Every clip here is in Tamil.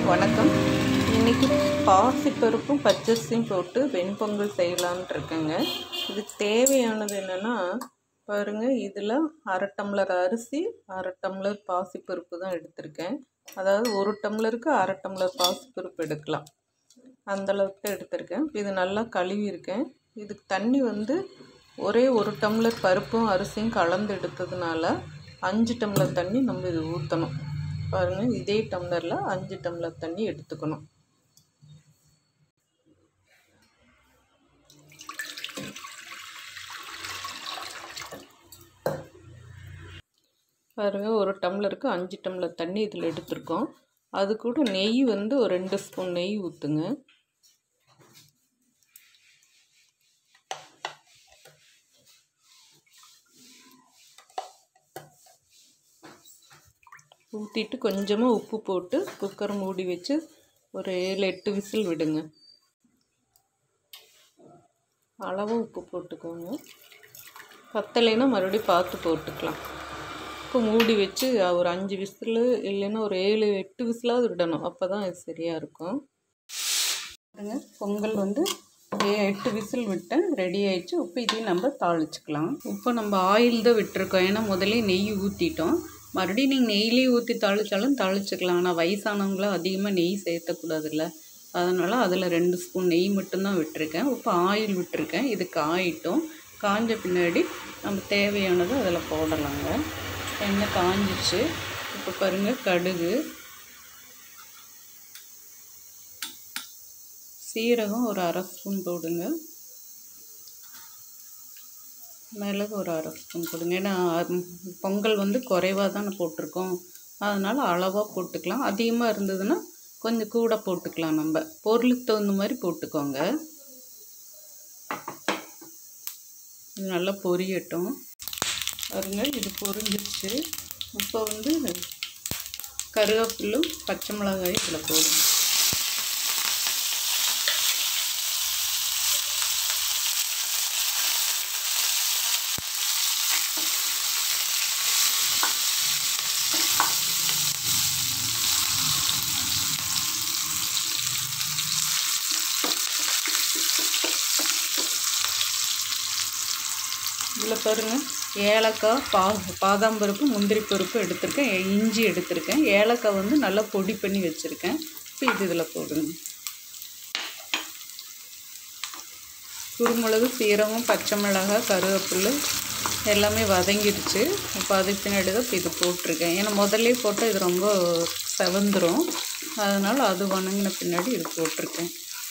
வணக்கம் இன்றைக்கி பாசிப்பருப்பும் பச்சரிசியும் போட்டு வெண்பொங்கல் செய்யலான்ட்டு இருக்கேங்க இதுக்கு தேவையானது என்னென்னா பாருங்கள் இதில் அரை டம்ளர் அரிசி அரை டம்ளர் பாசிப்பருப்பு தான் எடுத்திருக்கேன் அதாவது ஒரு டம்ளருக்கு அரை டம்ளர் பாசிப்பருப்பு எடுக்கலாம் அந்த அளவுக்கு தான் எடுத்திருக்கேன் இப்போ இது நல்லா கழுவியிருக்கேன் இதுக்கு தண்ணி வந்து ஒரே ஒரு டம்ளர் பருப்பும் அரிசியும் கலந்து எடுத்ததுனால அஞ்சு டம்ளர் தண்ணி நம்ம இது ஊற்றணும் பாருங்கள் இதே டம்ளரில் அஞ்சு டம்ளர் தண்ணி எடுத்துக்கணும் பாருங்கள் ஒரு டம்ளருக்கு அஞ்சு டம்ளர் தண்ணி இதில் எடுத்திருக்கோம் அது கூட நெய் வந்து ஒரு ரெண்டு ஸ்பூன் நெய் ஊற்றுங்க ஊற்றிட்டு கொஞ்சமாக உப்பு போட்டு குக்கர் மூடி வச்சு ஒரு ஏழு எட்டு விசில் விடுங்க அளவாக உப்பு போட்டுக்கோங்க பத்தலைன்னா மறுபடியும் பார்த்து போட்டுக்கலாம் இப்போ மூடி வச்சு ஒரு அஞ்சு விசில் இல்லைன்னா ஒரு ஏழு எட்டு விசிலாவது விடணும் அப்போ தான் இது சரியாக இருக்கும் பாருங்க பொங்கல் வந்து எட்டு விசில் விட்டேன் ரெடி ஆயிடுச்சு இப்போ இதையும் நம்ம தாளிச்சுக்கலாம் இப்போ நம்ம ஆயில் தான் விட்டுருக்கோம் ஏன்னா முதல்ல நெய் ஊற்றிட்டோம் மறுபடியும் நீங்கள் நெய்லேயே ஊற்றி தாளித்தாலும் தாளிச்சுக்கலாம் ஆனால் வயசானவங்களாம் அதிகமாக நெய் சேர்த்தக்கூடாதுல்ல அதனால் அதில் ரெண்டு ஸ்பூன் நெய் மட்டும்தான் விட்டுருக்கேன் இப்போ ஆயில் விட்டுருக்கேன் இது காயிட்டும் காஞ்ச பின்னாடி நம்ம தேவையானது அதில் போடலாங்க எண்ணெய் காஞ்சிச்சு இப்போ பாருங்கள் கடுகு சீரகம் ஒரு அரை ஸ்பூன் போடுங்க மிளகு ஒரு அரை ஸ்பூன் போடுங்க ஏன்னா பொங்கல் வந்து குறைவாக தானே போட்டிருக்கோம் அதனால் அளவாக போட்டுக்கலாம் அதிகமாக இருந்ததுன்னா கொஞ்சம் கூட போட்டுக்கலாம் நம்ம பொருளுக்கு தகுந்த மாதிரி போட்டுக்கோங்க இது நல்லா பொரியட்டும் பாருங்க இது பொரிஞ்சிருச்சு இப்போ வந்து கருவேப்பிலும் பச்சை மிளகாயும் இதில் போடுங்க இதில் பாருங்கள் ஏலக்காய் பா பாதாம் பருப்பு முந்திரி பருப்பு எடுத்திருக்கேன் இஞ்சி எடுத்திருக்கேன் ஏலக்காய் வந்து நல்லா பொடி பண்ணி வச்சுருக்கேன் இப்போ இது இதில் போடுங்க குருமிளகு சீரகம் பச்சை மிளகாய் கருவேப்பிலை எல்லாமே வதங்கிடுச்சு இப்போ அதுக்கு பின்னாடி தான் இப்போ இது போட்டிருக்கேன் ஏன்னா முதல்லே போட்டால் இது ரொம்ப செவந்துடும் அதனால் அது வணங்கின பின்னாடி இது போட்டிருக்கேன்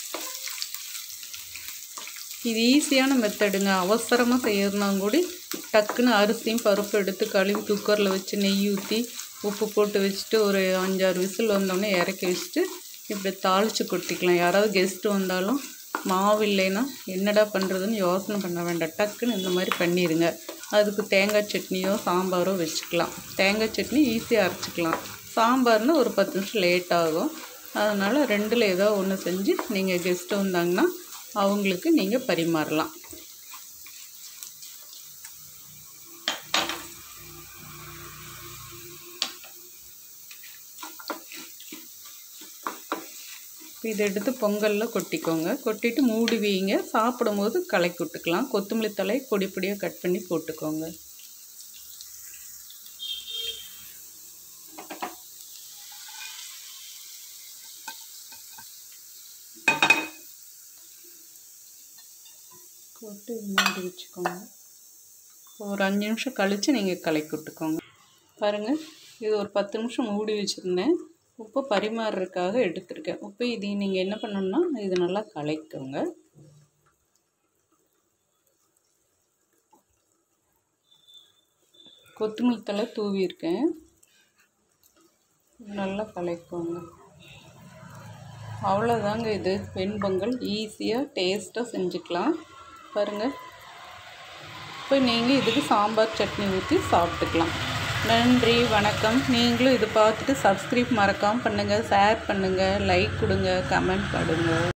இது ஈஸியான மெத்தடுங்க அவசரமாக செய்யறதுனா கூட டக்குன்னு அரிசியும் பருப்பு எடுத்து கழுவி குக்கரில் வச்சு நெய் ஊற்றி உப்பு போட்டு வச்சுட்டு ஒரு அஞ்சாறு விசில் வந்தோடனே இறக்கி வச்சுட்டு இப்படி தாளித்து கொட்டிக்கலாம் யாராவது கெஸ்ட்டு வந்தாலும் மாவு இல்லைன்னா என்னடா பண்ணுறதுன்னு யோசனை பண்ண வேண்டாம் டக்குன்னு இந்த மாதிரி பண்ணிடுங்க அதுக்கு தேங்காய் சட்னியோ சாம்பாரோ வச்சுக்கலாம் தேங்காய் சட்னி ஈஸியாக அரைச்சிக்கலாம் சாம்பார்னால் ஒரு பத்து நிமிஷம் லேட் ஆகும் அதனால் ரெண்டில் ஏதோ ஒன்று செஞ்சு நீங்கள் கெஸ்ட்டு வந்தாங்கன்னா அவங்களுக்கு நீங்கள் பரிமாறலாம் இதை எடுத்து பொங்கலில் கொட்டிக்கோங்க கொட்டிட்டு மூடி வைங்க சாப்பிடும்போது கலக்கி விட்டுக்கலாம் கொத்தமல்லி தலை பொடி பொடியாக கட் பண்ணி போட்டுக்கோங்க போட்டு மூடி வச்சுக்கோங்க ஒரு அஞ்சு நிமிஷம் கழித்து நீங்கள் கலக்கி விட்டுக்கோங்க பாருங்கள் இது ஒரு பத்து நிமிஷம் மூடி வச்சுருந்தேன் உப்பு பரிமாறுறதுக்காக எடுத்திருக்கேன் உப்பு இது நீங்கள் என்ன பண்ணணும்னா இது நல்லா கலக்கிக்கோங்க கொத்தமல்லி தலை தூவியிருக்கேன் நல்லா கலக்கிக்கோங்க அவ்வளோதாங்க இது வெண்பொங்கல் ஈஸியாக டேஸ்ட்டாக செஞ்சுக்கலாம் பாருங்கள் இப்போ நீங்கள் இதுக்கு சாம்பார் சட்னி ஊற்றி சாப்பிட்டுக்கலாம் நன்றி வணக்கம் நீங்களும் இது பார்த்துட்டு சப்ஸ்கிரைப் மறக்காமல் பண்ணுங்கள் ஷேர் பண்ணுங்கள் லைக் கொடுங்க கமெண்ட் பண்ணுங்கள்